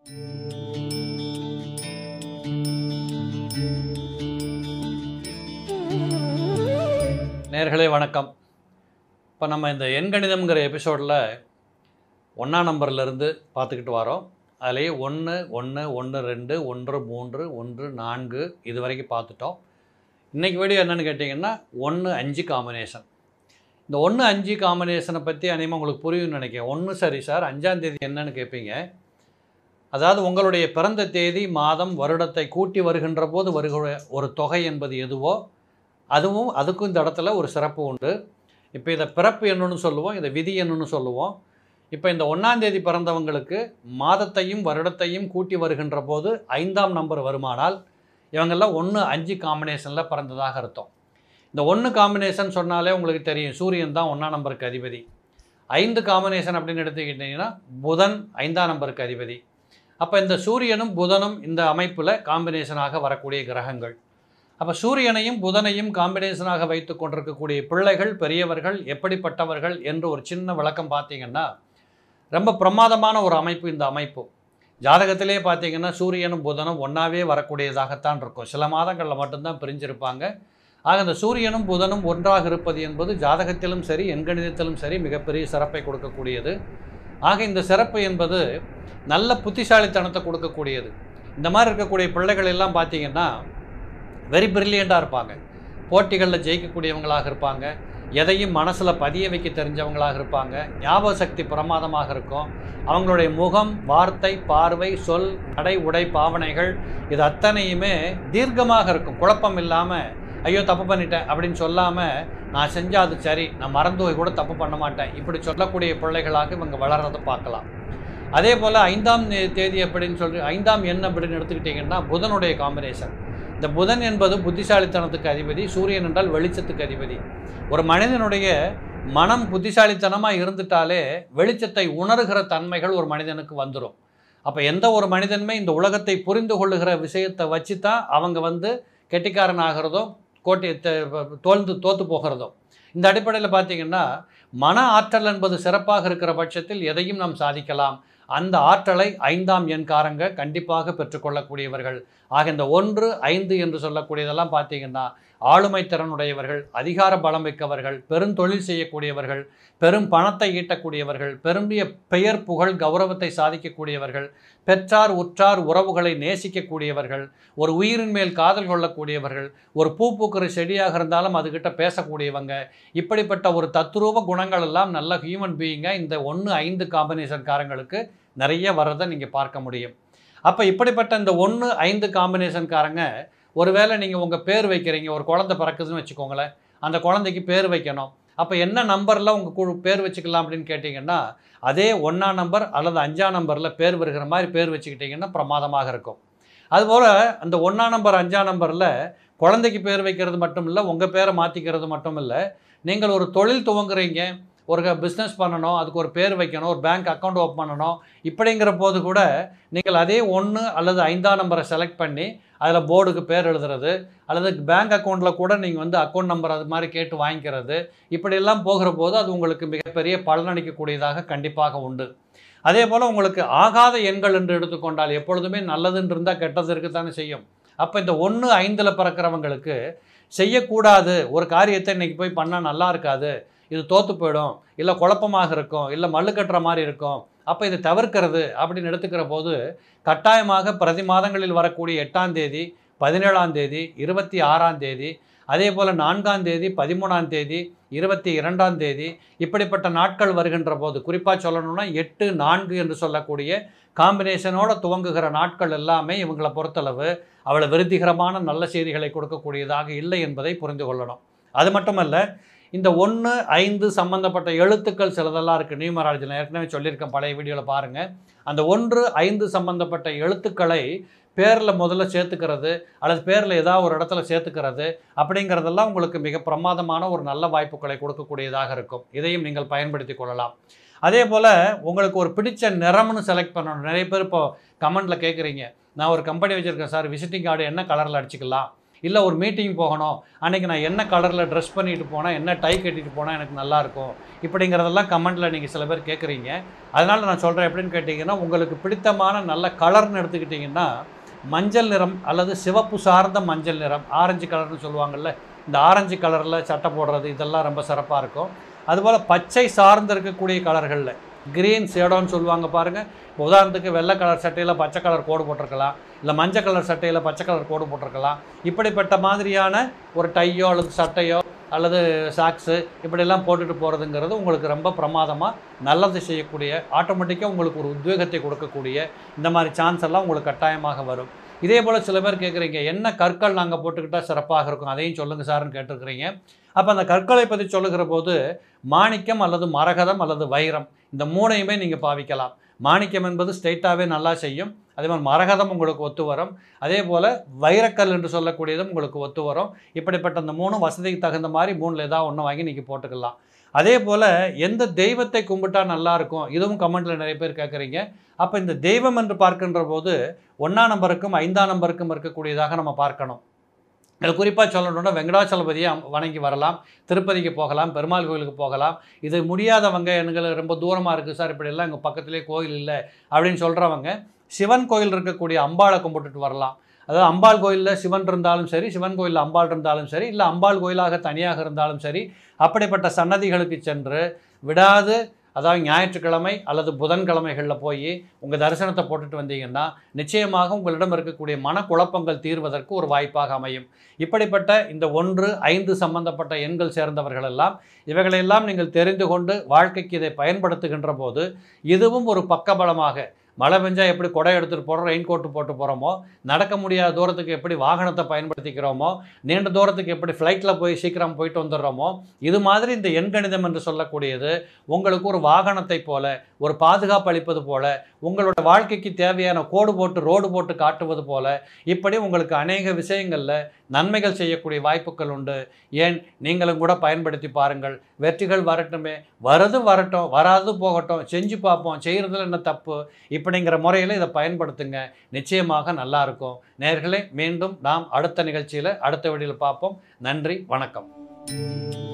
நேர்களே வணக்கம் இப்போ நம்ம இந்த எண்கணிதம்ங்கிற எபிசோடில் ஒன்றாம் நம்பர்லேருந்து பார்த்துக்கிட்டு வரோம் அதுலேயே ஒன்று ஒன்று ஒன்று ரெண்டு ஒன்று மூன்று ஒன்று நான்கு இது வரைக்கும் பார்த்துட்டோம் இன்றைக்கி வீடியோ என்னென்னு கேட்டிங்கன்னா ஒன்று அஞ்சு காம்பினேஷன் இந்த ஒன்று அஞ்சு காம்பினேஷனை பற்றி அநேகமாக உங்களுக்கு புரியும்னு நினைக்கிறேன் ஒன்று சரி சார் அஞ்சாம் தேதி என்னன்னு கேட்பீங்க அதாவது உங்களுடைய பிறந்த தேதி மாதம் வருடத்தை கூட்டி வருகின்ற போது வருகிற ஒரு தொகை என்பது எதுவோ அதுவும் அதுக்கும் இந்த இடத்துல ஒரு சிறப்பு உண்டு இப்போ இதை பிறப்பு எண்ணுன்னு சொல்லுவோம் இதை விதி எண்ணுன்னு சொல்லுவோம் இப்போ இந்த ஒன்றாம் தேதி பிறந்தவங்களுக்கு மாதத்தையும் வருடத்தையும் கூட்டி வருகின்ற போது ஐந்தாம் நம்பர் வருமானால் இவங்கெல்லாம் ஒன்று அஞ்சு காம்பினேஷனில் பிறந்ததாக அர்த்தம் இந்த ஒன்று காம்பினேஷன் சொன்னாலே உங்களுக்கு தெரியும் சூரியன் தான் ஒன்றாம் நம்பருக்கு அதிபதி ஐந்து காம்பினேஷன் அப்படின்னு எடுத்துக்கிட்டிங்கன்னா புதன் ஐந்தாம் நம்பருக்கு அதிபதி அப்போ இந்த சூரியனும் புதனும் இந்த அமைப்பில் காம்பினேஷனாக வரக்கூடிய கிரகங்கள் அப்போ சூரியனையும் புதனையும் காம்பினேஷனாக வைத்து கொண்டிருக்கக்கூடிய பிள்ளைகள் பெரியவர்கள் எப்படிப்பட்டவர்கள் என்று ஒரு சின்ன விளக்கம் பார்த்தீங்கன்னா ரொம்ப பிரமாதமான ஒரு அமைப்பு இந்த அமைப்பு ஜாதகத்திலே பார்த்தீங்கன்னா சூரியனும் புதனும் ஒன்றாவே வரக்கூடியதாகத்தான் இருக்கும் சில மாதங்களில் மட்டும்தான் பிரிஞ்சிருப்பாங்க ஆக இந்த சூரியனும் புதனும் ஒன்றாக இருப்பது என்பது ஜாதகத்திலும் சரி எண்கணிதத்திலும் சரி மிகப்பெரிய சிறப்பை கொடுக்கக்கூடியது ஆக இந்த சிறப்பு என்பது நல்ல புத்திசாலித்தனத்தை கொடுக்கக்கூடியது இந்த மாதிரி இருக்கக்கூடிய பிள்ளைகள் எல்லாம் பார்த்தீங்கன்னா வெரி பிரில்லியண்ட்டாக இருப்பாங்க போட்டிகளில் ஜெயிக்கக்கூடியவங்களாக இருப்பாங்க எதையும் மனசில் பதிய வைக்க தெரிஞ்சவங்களாக இருப்பாங்க ஞாபக சக்தி பிரமாதமாக இருக்கும் அவங்களுடைய முகம் வார்த்தை பார்வை சொல் நடை உடை பாவனைகள் இது அத்தனையுமே தீர்க்கமாக இருக்கும் குழப்பம் இல்லாமல் ஐயோ தப்பு பண்ணிட்டேன் அப்படின்னு சொல்லாமல் நான் செஞ்சால் அது சரி நான் மறந்து போய் கூட தப்பு பண்ண மாட்டேன் இப்படி சொல்லக்கூடிய பிள்ளைகளாக இவங்க வளர்றதை பார்க்கலாம் அதே போல் ஐந்தாம் நே- தேதி அப்படின்னு சொல்லி ஐந்தாம் எண் அப்படின்னு எடுத்துக்கிட்டிங்கன்னா புதனுடைய காம்பினேஷன் இந்த புதன் என்பது புத்திசாலித்தனத்துக்கு அதிபதி சூரியன் என்றால் வெளிச்சத்துக்கு அதிபதி ஒரு மனிதனுடைய மனம் புத்திசாலித்தனமாக இருந்துட்டாலே வெளிச்சத்தை உணர்கிற தன்மைகள் ஒரு மனிதனுக்கு வந்துடும் அப்போ எந்த ஒரு மனிதனுமே இந்த உலகத்தை புரிந்து கொள்ளுகிற விஷயத்தை வச்சு தான் அவங்க வந்து கெட்டிக்காரன் ஆகிறதோ கோட்டை த- தோல்ந்து தோத்து போகிறதோ இந்த அடிப்படையில் பார்த்தீங்கன்னா மன ஆற்றல் என்பது சிறப்பாக இருக்கிற பட்சத்தில் எதையும் நாம் சாதிக்கலாம் அந்த ஆற்றலை ஐந்தாம் எண்காரங்க கண்டிப்பாக பெற்றுக்கொள்ளக்கூடியவர்கள் ஆக இந்த ஒன்று ஐந்து என்று சொல்லக்கூடியதெல்லாம் பார்த்தீங்கன்னா ஆளுமை திறனுடையவர்கள் அதிகார பலம் மிக்கவர்கள் பெருந்தொழில் செய்யக்கூடியவர்கள் பெரும் பணத்தை ஈட்டக்கூடியவர்கள் பெரும்பிய பெயர் புகழ் கௌரவத்தை சாதிக்கக்கூடியவர்கள் பெற்றார் உற்றார் உறவுகளை நேசிக்கக்கூடியவர்கள் ஒரு உயிரின் மேல் காதல் கொள்ளக்கூடியவர்கள் ஒரு பூ பூக்கிற செடியாக இருந்தாலும் அதுகிட்ட பேசக்கூடியவங்க இப்படிப்பட்ட ஒரு தத்துரூப குணங்கள் எல்லாம் நல்ல ஹியூமன் பீயிங்காக இந்த ஒன்று ஐந்து காம்பினேஷன்காரங்களுக்கு நிறைய வர்றதை நீங்கள் பார்க்க முடியும் அப்போ இப்படிப்பட்ட இந்த ஒன்று ஐந்து காம்பினேஷன்காரங்க ஒருவேளை நீங்கள் உங்கள் பேர் வைக்கிறீங்க ஒரு குழந்தை பிறக்குதுன்னு வச்சுக்கோங்களேன் அந்த குழந்தைக்கு பேர் வைக்கணும் அப்போ என்ன நம்பரில் உங்கள் குழு பேர் வச்சுக்கலாம் அப்படின்னு கேட்டிங்கன்னா அதே ஒன்றாம் நம்பர் அல்லது அஞ்சாம் நம்பரில் பேர் வருகிற மாதிரி பேர் வச்சுக்கிட்டிங்கன்னா பிரமாதமாக இருக்கும் அதுபோல் அந்த ஒன்றாம் நம்பர் அஞ்சாம் நம்பரில் குழந்தைக்கு பேர் வைக்கிறது மட்டும் இல்லை உங்கள் பேரை மாற்றிக்கிறது மட்டும் இல்லை நீங்கள் ஒரு தொழில் துவங்குறீங்க ஒரு பிஸ்னஸ் பண்ணணும் அதுக்கு ஒரு பேர் வைக்கணும் ஒரு பேங்க் அக்கௌண்ட் ஓப்பன் பண்ணணும் இப்படிங்கிற போது கூட நீங்கள் அதே ஒன்று அல்லது ஐந்தாம் நம்பரை செலக்ட் பண்ணி அதில் போர்டுக்கு பேர் எழுதுறது அல்லது பேங்க் அக்கௌண்ட்டில் கூட நீங்கள் வந்து அக்கௌண்ட் நம்பர் அது மாதிரி கேட்டு வாங்கிக்கிறது இப்படியெல்லாம் போகிற போது அது உங்களுக்கு மிகப்பெரிய பலனளிக்கக்கூடியதாக கண்டிப்பாக உண்டு அதே போல் உங்களுக்கு ஆகாத எண்கள் என்று எடுத்துக்கொண்டால் எப்பொழுதுமே நல்லதுன்னு இருந்தால் கெட்டது இருக்கத்தானே செய்யும் அப்போ இந்த ஒன்று ஐந்தில் பிறக்கிறவங்களுக்கு செய்யக்கூடாது ஒரு காரியத்தை இன்னைக்கு போய் பண்ணால் நல்லா இருக்காது இது தோற்று போயிடும் இல்லை குழப்பமாக இருக்கும் இல்லை மல்லு கட்டுற மாதிரி இருக்கும் அப்போ இதை தவிர்க்கிறது அப்படின்னு எடுத்துக்கிற போது கட்டாயமாக பிரதி மாதங்களில் வரக்கூடிய எட்டாம் தேதி பதினேழாம் தேதி இருபத்தி ஆறாம் தேதி அதே போல் நான்காம் தேதி பதிமூணாம் தேதி இருபத்தி இரண்டாம் தேதி இப்படிப்பட்ட நாட்கள் வருகின்ற போது குறிப்பாக சொல்லணும்னா எட்டு நான்கு என்று சொல்லக்கூடிய காம்பினேஷனோட துவங்குகிற நாட்கள் எல்லாமே இவங்களை பொறுத்தளவு அவ்வளோ விருத்திகரமான நல்ல செய்திகளை கொடுக்கக்கூடியதாக இல்லை என்பதை புரிந்து கொள்ளணும் அது மட்டுமல்ல இந்த ஒன்று ஐந்து சம்பந்தப்பட்ட எழுத்துக்கள் சிலதெல்லாம் இருக்குது நியூமராலஜி நான் ஏற்கனவே சொல்லியிருக்கேன் பழைய வீடியோவில் பாருங்கள் அந்த ஒன்று ஐந்து சம்பந்தப்பட்ட எழுத்துக்களை பேரில் முதல்ல சேர்த்துக்கிறது அல்லது பேரில் ஏதாவது ஒரு இடத்துல சேர்த்துக்கிறது அப்படிங்கிறதெல்லாம் உங்களுக்கு மிக பிரமாதமான ஒரு நல்ல வாய்ப்புகளை கொடுக்கக்கூடியதாக இருக்கும் இதையும் நீங்கள் பயன்படுத்தி கொள்ளலாம் அதே போல் உங்களுக்கு ஒரு பிடிச்ச நிறம்னு செலக்ட் பண்ணணும் நிறைய பேர் இப்போ கமெண்டில் கேட்குறீங்க நான் ஒரு கம்பெனி வச்சுருக்கேன் சார் விசிட்டிங் கார்டு என்ன கலரில் அடிச்சுக்கலாம் இல்லை ஒரு மீட்டிங் போகணும் அன்றைக்கி நான் என்ன கலரில் ட்ரெஸ் பண்ணிட்டு போனால் என்ன டை கட்டிட்டு போனால் எனக்கு நல்லாயிருக்கும் இப்படிங்கிறதெல்லாம் கமெண்ட்டில் நீங்கள் சில பேர் கேட்குறீங்க அதனால் நான் சொல்கிறேன் எப்படின்னு கேட்டிங்கன்னா உங்களுக்கு பிடித்தமான நல்ல கலர்னு எடுத்துக்கிட்டிங்கன்னா மஞ்சள் நிறம் அல்லது சிவப்பு சார்ந்த மஞ்சள் நிறம் ஆரஞ்சு கலர்னு சொல்லுவாங்கள்ல இந்த ஆரஞ்சு கலரில் சட்டை போடுறது இதெல்லாம் ரொம்ப சிறப்பாக இருக்கும் அதுபோல் பச்சை சார்ந்து இருக்கக்கூடிய கலர்களில் கிரீன் ஷேடோன்னு சொல்லுவாங்க பாருங்கள் இப்போ உதாரணத்துக்கு வெள்ளை கலர் சட்டையில் பச்சை கலர் கோடு போட்டிருக்கலாம் இல்லை மஞ்சள் கலர் சட்டையில் பச்சை கலர் கோடு போட்டிருக்கலாம் இப்படிப்பட்ட மாதிரியான ஒரு டையோ அல்லது சட்டையோ அல்லது சாக்ஸு இப்படியெல்லாம் போட்டுட்டு போகிறதுங்கிறது உங்களுக்கு ரொம்ப பிரமாதமாக நல்லது செய்யக்கூடிய ஆட்டோமேட்டிக்காக உங்களுக்கு ஒரு உத்வேகத்தை கொடுக்கக்கூடிய இந்த மாதிரி சான்ஸ் எல்லாம் உங்களுக்கு கட்டாயமாக வரும் இதே போல் சில பேர் கேட்குறீங்க என்ன கற்கள் நாங்கள் போட்டுக்கிட்டால் சிறப்பாக இருக்கும் அதையும் சொல்லுங்கள் சார்னு கேட்டிருக்கிறீங்க அப்போ அந்த கற்களை பற்றி சொல்லுகிற போது மாணிக்கம் அல்லது மரகதம் அல்லது வைரம் இந்த மூணையுமே நீங்கள் பாவிக்கலாம் மாணிக்கம் என்பது ஸ்ட்ரெயிட்டாகவே நல்லா செய்யும் அதே மாதிரி மரகதம் உங்களுக்கு ஒத்து வரும் அதே போல் வைரக்கல் என்று சொல்லக்கூடியதும் உங்களுக்கு ஒத்து வரும் இப்படிப்பட்ட அந்த மூணும் வசதிக்கு தகுந்த மாதிரி மூணில் ஏதாவது ஒன்று வாங்கி நீங்கள் போட்டுக்கலாம் அதே போல் எந்த தெய்வத்தை கும்பிட்டா நல்லா இருக்கும் இதுவும் கமெண்ட்டில் நிறைய பேர் கேட்குறீங்க அப்போ இந்த தெய்வம் என்று பார்க்கின்ற போது ஒன்றாம் நம்பருக்கும் ஐந்தாம் நம்பருக்கும் இருக்கக்கூடியதாக நம்ம பார்க்கணும் இது குறிப்பாக சொல்லணும்னா வெங்கடாச்சலபதியை வணங்கி வரலாம் திருப்பதிக்கு போகலாம் பெருமாள் கோயிலுக்கு போகலாம் இது முடியாதவங்க எங்களுக்கு ரொம்ப தூரமாக இருக்குது சார் இப்படியெல்லாம் எங்கள் பக்கத்துலேயே கோயில் இல்லை அப்படின்னு சொல்கிறவங்க சிவன் கோயில் இருக்கக்கூடிய அம்பாளை கும்பிட்டுட்டு வரலாம் அதாவது அம்பாள் கோயிலில் சிவன் இருந்தாலும் சரி சிவன் கோயிலில் அம்பாள் இருந்தாலும் சரி இல்லை அம்பாள் கோயிலாக தனியாக இருந்தாலும் சரி அப்படிப்பட்ட சன்னதிகளுக்கு சென்று விடாது அதாவது ஞாயிற்றுக்கிழமை அல்லது புதன்கிழமைகளில் போய் உங்கள் தரிசனத்தை போட்டுட்டு வந்தீங்கன்னா நிச்சயமாக உங்களிடம் இருக்கக்கூடிய மனக்குழப்பங்கள் தீர்வதற்கு ஒரு வாய்ப்பாக அமையும் இப்படிப்பட்ட இந்த ஒன்று ஐந்து சம்பந்தப்பட்ட எண்கள் சேர்ந்தவர்கள் எல்லாம் இவைகளெல்லாம் நீங்கள் தெரிந்து கொண்டு வாழ்க்கைக்கு இதை பயன்படுத்துகின்ற போது இதுவும் ஒரு பக்கபலமாக மழை பெஞ்சால் எப்படி குடை எடுத்துகிட்டு போகிறோம் ரெயின் கோட்டு போட்டு போகிறோமோ நடக்க முடியாத தூரத்துக்கு எப்படி வாகனத்தை பயன்படுத்திக்கிறோமோ நீண்ட தூரத்துக்கு எப்படி ஃப்ளைட்டில் போய் சீக்கிரம் போயிட்டு வந்துடுறோமோ இது மாதிரி இந்த எண்கணிதம் என்று சொல்லக்கூடியது உங்களுக்கு ஒரு வாகனத்தை போல ஒரு பாதுகாப்பு அளிப்பது போல உங்களோட வாழ்க்கைக்கு தேவையான கோடு போட்டு ரோடு போட்டு காட்டுவது போல இப்படி உங்களுக்கு அநேக விஷயங்களில் நன்மைகள் செய்யக்கூடிய வாய்ப்புகள் உண்டு ஏன் நீங்களும் கூட பயன்படுத்தி பாருங்கள் வெற்றிகள் வரட்டுமே வரது வரட்டும் வராது போகட்டும் செஞ்சு பார்ப்போம் செய்கிறதுல என்ன தப்பு இப்படிங்கிற முறையில் இதை பயன்படுத்துங்க நிச்சயமாக நல்லா இருக்கும் நேர்களே மீண்டும் நாம் அடுத்த நிகழ்ச்சியில் அடுத்த வீடியோவில் பார்ப்போம் நன்றி வணக்கம்